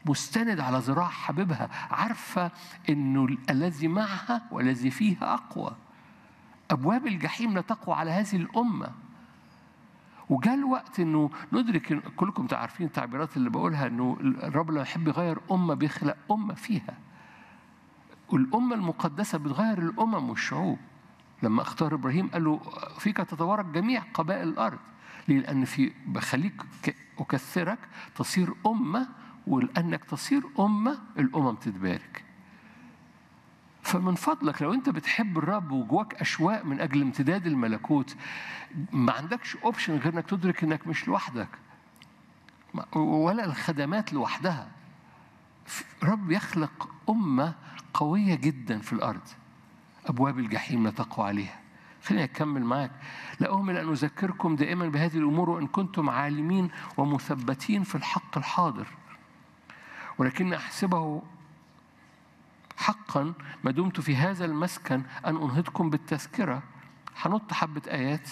مستند على ذراع حبيبها عارفة إنه الذي معها والذي فيها أقوى أبواب الجحيم لا تقوى على هذه الأمة وجاء الوقت انه ندرك إن كلكم عارفين التعبيرات اللي بقولها انه الرب لما يحب يغير امه بيخلق امه فيها والامه المقدسه بتغير الامم والشعوب لما اختار ابراهيم قال له فيك تتبارك جميع قبائل الارض ليه؟ لان في بخليك ك- اكثرك تصير امه ولانك تصير امه الامم تتبارك فمن فضلك لو انت بتحب الرب وجواك اشواق من اجل امتداد الملكوت ما عندكش اوبشن غير انك تدرك انك مش لوحدك ما- ولا الخدمات لوحدها رب يخلق امه قويه جدا في الارض ابواب الجحيم لا تقوى عليها خليني اكمل معاك لا اهمل ان اذكركم دائما بهذه الامور وان كنتم عالمين ومثبتين في الحق الحاضر ولكن احسبه حقا ما دمت في هذا المسكن أن أنهضكم بالتذكرة هنط حبة آيات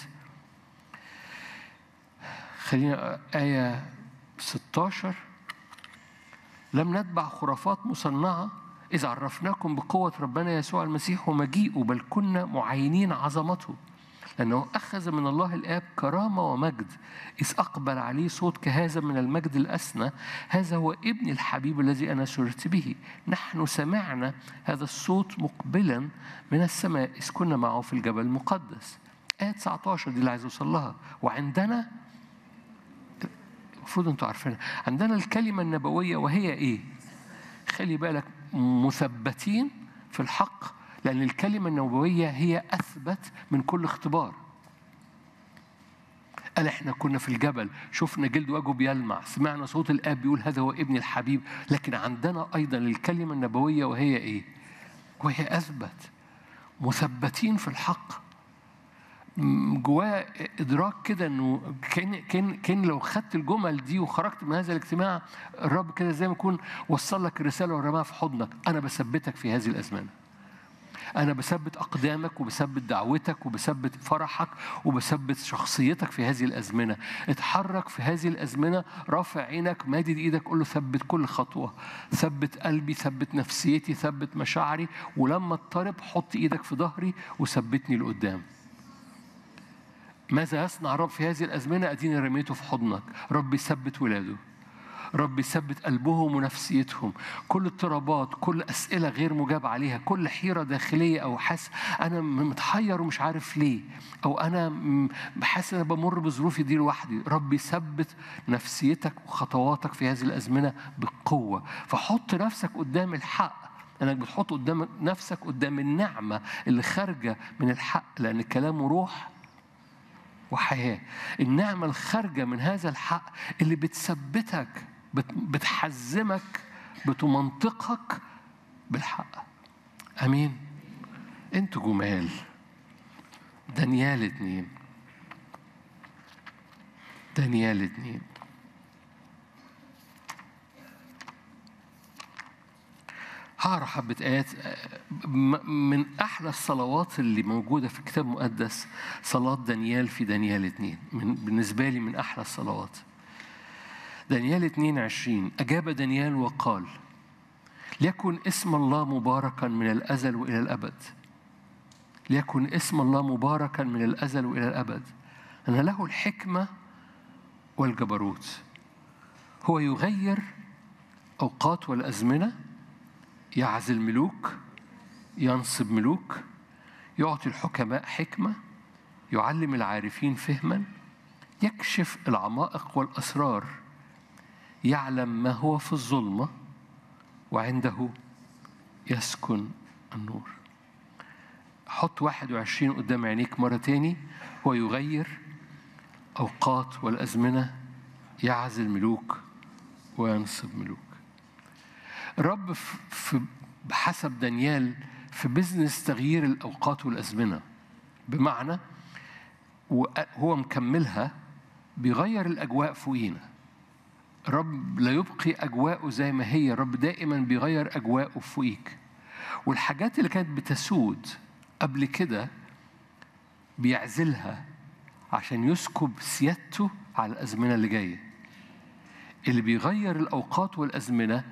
خلينا آية 16 لم نتبع خرافات مصنعة إذ عرفناكم بقوة ربنا يسوع المسيح ومجيئه بل كنا معينين عظمته لأنه أخذ من الله الآب كرامة ومجد إذ أقبل عليه صوت كهذا من المجد الأسنى هذا هو ابن الحبيب الذي أنا سررت به نحن سمعنا هذا الصوت مقبلا من السماء إذ كنا معه في الجبل المقدس آية 19 دي اللي عايز أوصل لها وعندنا المفروض أنتوا عارفينها عندنا الكلمة النبوية وهي إيه؟ خلي بالك مثبتين في الحق لأن الكلمة النبوية هي أثبت من كل اختبار قال احنا كنا في الجبل شفنا جلد وجهه بيلمع سمعنا صوت الاب بيقول هذا هو ابن الحبيب لكن عندنا ايضا الكلمه النبويه وهي ايه وهي اثبت مثبتين في الحق م- جواه ادراك كده انه كان كان كان لو خدت الجمل دي وخرجت من هذا الاجتماع الرب كده زي ما يكون وصل لك الرساله ورماها في حضنك انا بثبتك في هذه الازمنه أنا بثبت أقدامك وبثبت دعوتك وبثبت فرحك وبثبت شخصيتك في هذه الأزمنة اتحرك في هذه الأزمنة رافع عينك مادد إيدك قول له ثبت كل خطوة ثبت قلبي ثبت نفسيتي ثبت مشاعري ولما اضطرب حط إيدك في ظهري وثبتني لقدام ماذا يصنع الرب في هذه الأزمنة أديني رميته في حضنك رب يثبت ولاده رب يثبت قلبهم ونفسيتهم كل اضطرابات كل أسئلة غير مجاب عليها كل حيرة داخلية أو حاسس أنا متحير ومش عارف ليه أو أنا م- حاسس أنا بمر بظروفي دي لوحدي رب يثبت نفسيتك وخطواتك في هذه الأزمنة بقوة فحط نفسك قدام الحق انك بتحط قدام نفسك قدام النعمه اللي خارجه من الحق لان كلامه روح وحياه النعمه الخارجه من هذا الحق اللي بتثبتك بت- بتحزمك بتمنطقك بالحق امين انتوا جمال دانيال اتنين دانيال اتنين هقرا حبة آيات م- من أحلى الصلوات اللي موجودة في الكتاب المقدس صلاة دانيال في دانيال اتنين من بالنسبة لي من أحلى الصلوات دانيال اتنين عشرين أجاب دانيال وقال ليكن اسم الله مباركا من الأزل وإلى الأبد ليكن اسم الله مباركا من الأزل وإلى الأبد أن له الحكمة والجبروت هو يغير أوقات والأزمنة يعزل ملوك ينصب ملوك يعطي الحكماء حكمة يعلم العارفين فهما يكشف العمائق والأسرار يعلم ما هو في الظلمة وعنده يسكن النور حط 21 قدام عينيك مرة تاني هو يغير أوقات والأزمنة يعزل ملوك وينصب ملوك الرب في في- بحسب دانيال في بزنس تغيير الأوقات والأزمنة بمعنى وهو مكملها بيغير الأجواء فوقينا رب لا يبقي أجواءه زي ما هي رب دائما بيغير أجواءه فوقيك والحاجات اللي كانت بتسود قبل كده بيعزلها عشان يسكب سيادته على الأزمنة اللي جاية اللي بيغير الأوقات والأزمنة